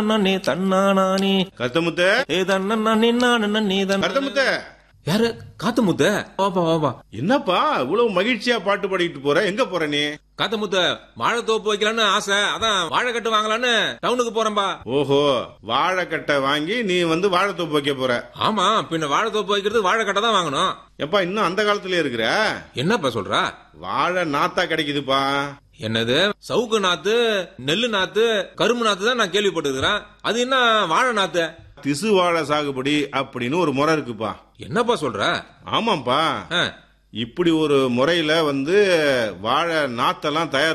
நன்னே தன்னானே கருத்தமுத்த ஏ தன்னே நான் நன்னே தன் கருத்தமுத்த யாரு காத்து முத்த வாப்பா வாப்பா என்னப்பா இவ்வளவு மகிழ்ச்சியா பாட்டு பாடிட்டு போற எங்க போற நீ காத்து முத்த வாழைத்தோப்பு வைக்கலான்னு ஆசை அதான் வாழைக்கட்டு வாங்கலான்னு டவுனுக்கு போறேன்பா ஓஹோ வாழைக்கட்டை வாங்கி நீ வந்து வாழைத்தோப்பு வைக்க போற ஆமா பின்ன வாழைத்தோப்பு வைக்கிறது வாழைக்கட்டை தான் வாங்கணும் எப்பா இன்னும் அந்த காலத்துல இருக்கிற என்னப்பா சொல்ற வாழை நாத்தா கிடைக்குதுப்பா என்னது சவுக்கு நாத்து நெல்லு நாத்து கரும்பு நாத்து தான் நான் கேள்விப்பட்டிருக்கிறேன் அது என்ன வாழை நாத்து திசு வாழை சாகுபடி அப்படின்னு ஒரு முறை இருக்குப்பா என்னப்பா சொல்ற ஆமாப்பா ஆ, இப்படி ஒரு முறையில வந்து வாழை நாத்தெல்லாம் தயார்